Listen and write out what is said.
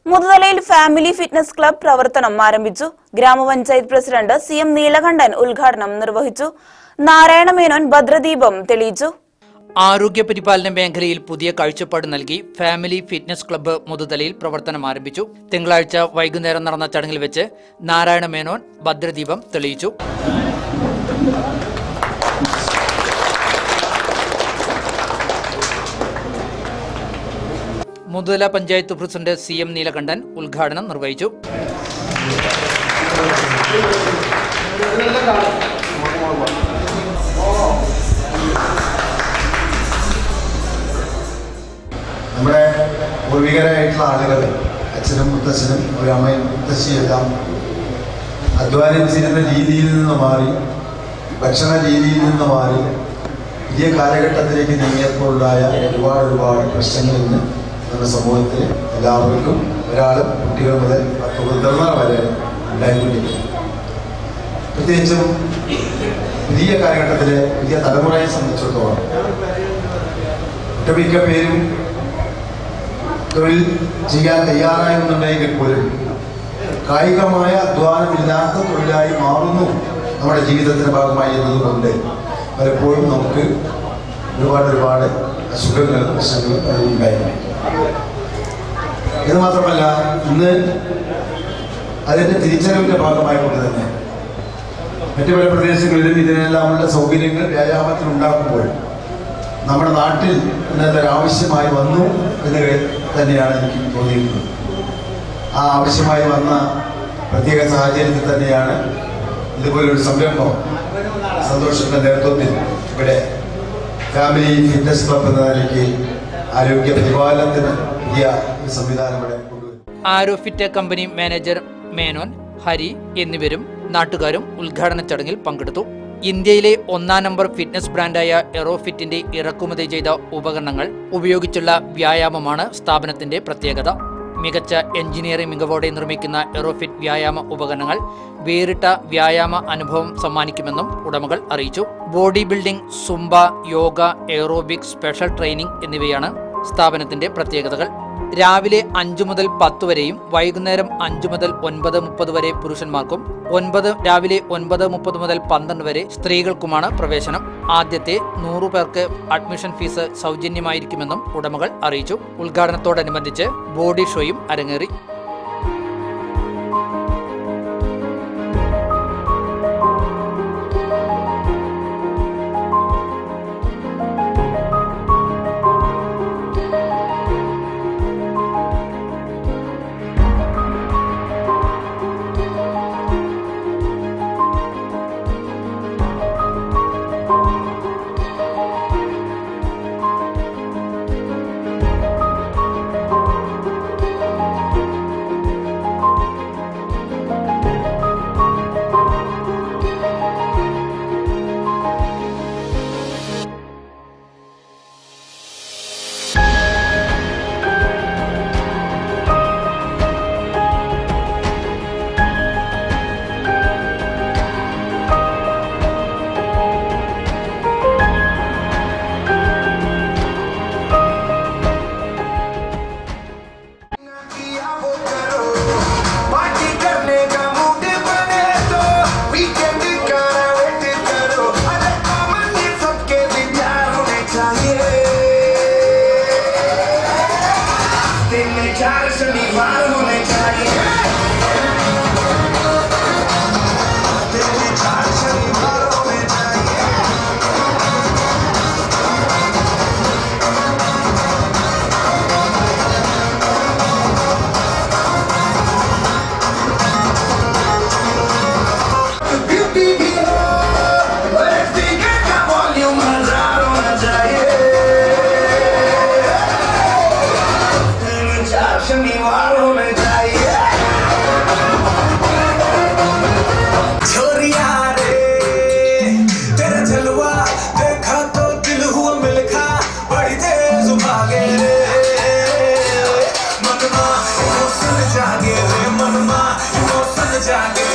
മുതുതലയിൽ family fitness club പ്രവർത്തനം ആരംഭിച്ചു ഗ്രാമപഞ്ചായത്ത് പ്രസിഡന്റ് സി എം നീലകണ്ഠൻ ഉദ്ഘാടനം നിർവഹിച്ചു നാരായണ മേനോൻ ഭദ്രദീപം തെളിയിച്ചു ആരോഗ്യ പരിപാലന മേഖലയിൽ പുതിയ കാഴ്ചപ്പാട് നൽകി ഫാമിലി ഫിറ്റ്നസ് ക്ലബ്ബ് മുതുതലയിൽ പ്രവർത്തനം ആരംഭിച്ചു തിങ്കളാഴ്ച വൈകുന്നേരം നടന്ന ചടങ്ങിൽ വെച്ച് നാരായണ മേനോൻ ഭദ്രദീപം തെളിയിച്ചു മുതുതല panchayat president C M Neelakantan ഉദ്ഘാടനം നിർവഹിച്ചു നമ്മുടെ പൂർവികരായിട്ടുള്ള ആളുകൾ അച്ഛനും മുത്തച്ഛനും ഒരു അമ്മയും മുത്തശ്ശിയെല്ലാം അധ്വാനിച്ചിരുന്ന രീതിയിൽ നിന്ന് മാറി ഭക്ഷണ രീതിയിൽ നിന്ന് മാറി പുതിയ കാലഘട്ടത്തിലേക്ക് നീങ്ങിയപ്പോഴുണ്ടായ ഒരുപാട് ഒരുപാട് പ്രശ്നങ്ങൾ ഇന്ന് നമ്മുടെ സമൂഹത്തിൽ എല്ലാവർക്കും ഒരാളും കുട്ടികൾ മുതൽ പത്ത് മുതിർന്നവർ വരെ ഉണ്ടായിക്കൊണ്ടിരിക്കുന്നു പ്രത്യേകിച്ചും പുതിയ കാലഘട്ടത്തിലെ പുതിയ തലമുറയെ സംബന്ധിച്ചിടത്തോളം ഒട്ടുമിക്ക പേരും തൊഴിൽ ചെയ്യാൻ തയ്യാറായെന്നുണ്ടെങ്കിൽ പോലും കായികമായ അധ്വാനമില്ലാത്ത തൊഴിലായി മാറുന്നു നമ്മുടെ ജീവിതത്തിന്റെ ഭാഗമായി എന്നതുകൊണ്ട് പലപ്പോഴും നമുക്ക് ഒരുപാട് ഒരുപാട് അസുഖങ്ങളും പ്രശ്നങ്ങളും അത് ഉണ്ടായിരുന്നു ഇത് മാത്രമല്ല ഇന്ന് അതിന്റെ തിരിച്ചറിവിന്റെ ഭാഗമായതുകൊണ്ട് തന്നെ മറ്റു പല പ്രദേശങ്ങളിലും ഇതിനെല്ലാമുള്ള സൗകര്യങ്ങൾ വ്യായാമത്തിൽ ഉണ്ടാക്കുമ്പോൾ നമ്മുടെ നാട്ടിൽ ഇന്നത്തെ ആവശ്യമായി വന്നു എന്ന് തന്നെയാണ് എനിക്ക് തോന്നിയിട്ടുള്ളത് ആ ആവശ്യമായി വന്ന പ്രത്യേക സാഹചര്യത്തിൽ തന്നെയാണ് ഇതുപോലൊരു സംരംഭം സന്തോഷത്തിന്റെ നേതൃത്വത്തിൽ ഇവിടെ ഫാമിലി ഫിറ്റ്നസ് ക്ലബ് എന്ന നിലയ്ക്ക് ആരോഗ്യ പരിപാലനത്തിന് പുതിയ ഒരു സംവിധാനം ഇവിടെ കൊണ്ടുവരും ആരോഫിറ്റ് കമ്പനി മാനേജർ മേനോൻ ഹരി എന്നിവരും നാട്ടുകാരും ഉദ്ഘാടന ചടങ്ങിൽ പങ്കെടുത്തു ഇന്ത്യയിലെ ഒന്നാം നമ്പർ ഫിറ്റ്നസ് ബ്രാൻഡായ എറോഫിറ്റിന്റെ ഇറക്കുമതി ചെയ്ത ഉപകരണങ്ങൾ ഉപയോഗിച്ചുള്ള വ്യായാമമാണ് സ്ഥാപനത്തിന്റെ പ്രത്യേകത മികച്ച എഞ്ചിനീയറിംഗ് മികവോടെ നിർമ്മിക്കുന്ന എറോഫിറ്റ് വ്യായാമ ഉപകരണങ്ങൾ വേറിട്ട വ്യായാമ അനുഭവം സമ്മാനിക്കുമെന്നും ഉടമകൾ അറിയിച്ചു body building zumba yoga aerobic special training എന്നിവയാണ് സ്ഥാപനത്തിന്റെ പ്രത്യേകതകൾ രാവിലെ അഞ്ചു മുതൽ പത്ത് വരെയും വൈകുന്നേരം അഞ്ചു മുതൽ ഒൻപത് മുപ്പത് വരെ പുരുഷന്മാർക്കും ഒൻപത് രാവിലെ ഒൻപത് മുപ്പത് മുതൽ പന്ത്രണ്ട് വരെ സ്ത്രീകൾക്കുമാണ് പ്രവേശനം ആദ്യത്തെ നൂറു പേർക്ക് അഡ്മിഷൻ ഫീസ് സൗജന്യമായിരിക്കുമെന്നും ഉടമകൾ അറിയിച്ചു ഉദ്ഘാടനത്തോടനുബന്ധിച്ച് ബോഡി ഷോയും അരങ്ങേറി किया वो करो पार्टी करने का मूड बने तो वीकेंड का वेट करो अरे कॉमन ये सबके विचार होने चाहिए दिन में चार शनिवार होने चाहिए दिन में चार शनिवार होने चाहिए ब्यूटी भी हो पर स्पीकर का वॉल्यूम हजार होना चाहिए दिन में चार शनिवार होने चाहिए छोरिया रे तेरा जलवा देखा तो दिल हुआ मिलखा बड़ी तेज भागे रे मनमा इमोशन जागे रे मनमा इमोशन जागे